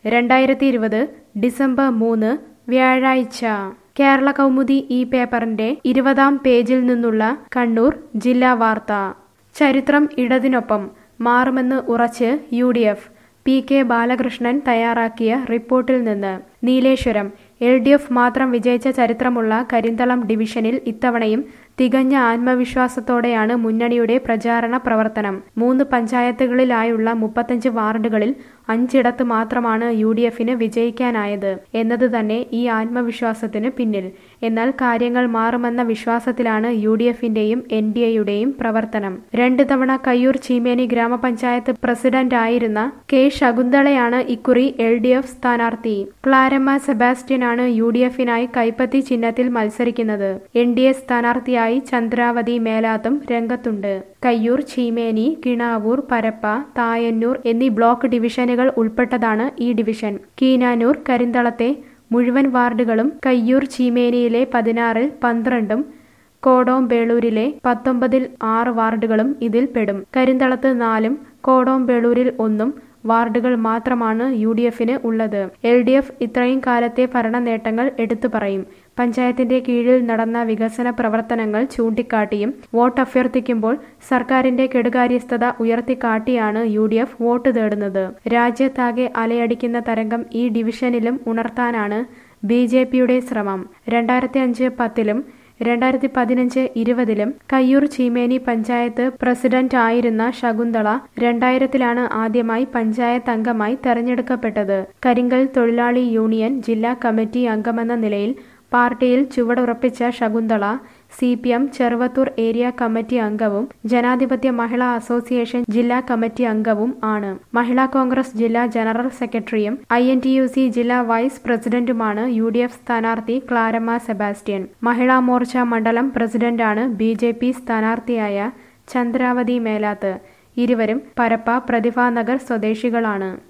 രണ്ടായിരത്തി ഇരുപത് ഡിസംബർ മൂന്ന് വ്യാഴാഴ്ച കേരള കൗമുദി ഈ പേപ്പറിന്റെ ഇരുപതാം പേജിൽ നിന്നുള്ള കണ്ണൂർ ജില്ലാ വാർത്ത ചരിത്രം ഇടതിനൊപ്പം മാറുമെന്ന് ഉറച്ച് U D F P K Balakrishnan തയ്യാറാക്കിയ റിപ്പോർട്ടിൽ നിന്ന് നീലേശ്വരം എൽ ഡി എഫ് മാത്രം വിജയിച്ച ചരിത്രമുള്ള കരിന്തളം ഡിവിഷനിൽ ഇത്തവണയും തികഞ്ഞ ആത്മവിശ്വാസത്തോടെയാണ് മുന്നണിയുടെ പ്രചാരണ പ്രവർത്തനം മൂന്ന് പഞ്ചായത്തുകളിലായുള്ള മുപ്പത്തഞ്ച് വാർഡുകളിൽ അഞ്ചിടത്ത് മാത്രമാണ് യു ഡി എഫിന് വിജയിക്കാനായത് എന്നത് തന്നെ ഈ ആത്മവിശ്വാസത്തിന് പിന്നിൽ എന്നാൽ കാര്യങ്ങൾ മാറുമെന്ന വിശ്വാസത്തിലാണ് യു ഡി എഫിന്റെയും എൻ ഡി എയുടെയും പ്രവർത്തനം രണ്ട് തവണ കയ്യൂർ ചീമേനി ഗ്രാമപഞ്ചായത്ത് പ്രസിഡന്റായിരുന്ന കെ ശകുന്തളയാണ് ഇക്കുറി എൽ ഡി എഫ് സ്ഥാനാർത്ഥി ക്ലാരമ്മ സെബാസ്റ്റ്യനാണ് യു ഡി എഫിനായി കൈപ്പത്തി ചിഹ്നത്തിൽ മത്സരിക്കുന്നത് എൻ ഡി എ സ്ഥാനാർത്ഥിയായി ചന്ദ്രാവതി മേലാത്തും രംഗത്തുണ്ട് കയ്യൂർ ചീമേനി കിണാവൂർ പരപ്പ തായന്നൂർ എന്നീ ബ്ലോക്ക് ഡിവിഷനുകൾ ഉൾപ്പെട്ടതാണ് ഈ ഡിവിഷൻ കീനാനൂർ കരിന്തളത്തെ മുഴുവൻ വാർഡുകളും കയ്യൂർ ചീമേനിയിലെ പതിനാറിൽ പന്ത്രണ്ടും കോടോംബേളൂരിലെ പത്തൊമ്പതിൽ ആറ് വാർഡുകളും ഇതിൽ പെടും കരിന്തളത്ത് നാലും കോടോംബേളൂരിൽ ഒന്നും വാർഡുകൾ മാത്രമാണ് യു ഡി എഫിന് ഉള്ളത് എൽ ഡി എഫ് ഇത്രയും കാലത്തെ ഭരണ നേട്ടങ്ങൾ എടുത്തു പറയും പഞ്ചായത്തിന്റെ കീഴിൽ നടന്ന വികസന പ്രവർത്തനങ്ങൾ ചൂണ്ടിക്കാട്ടിയും വോട്ട് അഭ്യർത്ഥിക്കുമ്പോൾ സർക്കാരിന്റെ കെടുകാര്യസ്ഥത ഉയർത്തിക്കാട്ടിയാണ് യു ഡി എഫ് വോട്ട് തേടുന്നത് രാജ്യത്താകെ അലയടിക്കുന്ന തരംഗം ഈ ഡിവിഷനിലും ഉണർത്താനാണ് ബി ജെ പിയുടെ ശ്രമം രണ്ടായിരത്തി അഞ്ച് പത്തിലും രണ്ടായിരത്തി പതിനഞ്ച് ഇരുപതിലും കയ്യൂർ ചീമേനി പഞ്ചായത്ത് പ്രസിഡന്റ് ആയിരുന്ന ശകുന്തള രണ്ടായിരത്തിലാണ് ആദ്യമായി പഞ്ചായത്ത് അംഗമായി തെരഞ്ഞെടുക്കപ്പെട്ടത് കരിങ്കൽ തൊഴിലാളി യൂണിയൻ ജില്ലാ കമ്മിറ്റി അംഗമെന്ന നിലയിൽ പാർട്ടിയിൽ ചുവടുറപ്പിച്ച Shakuntala C P M Cheruvathur area committee അംഗവും ജനാധിപത്യ മഹിളാ അസോസിയേഷൻ ജില്ലാ കമ്മിറ്റി അംഗവും ആണ് മഹിളാ കോൺഗ്രസ് ജില്ലാ ജനറൽ സെക്രട്ടറിയും I N T U C ജില്ലാ വൈസ് പ്രസിഡന്റുമാണ് യു ഡി എഫ് സ്ഥാനാർത്ഥി ക്ലാരമ്മ സെബാസ്റ്റ്യൻ മഹിളാ മോർച്ച മണ്ഡലം പ്രസിഡന്റാണ് ബി ജെ പി സ്ഥാനാർത്ഥിയായ ചന്ദ്രാവതി മേലാത്ത് ഇരുവരും പരപ്പ പ്രതിഭാനഗർ സ്വദേശികളാണ്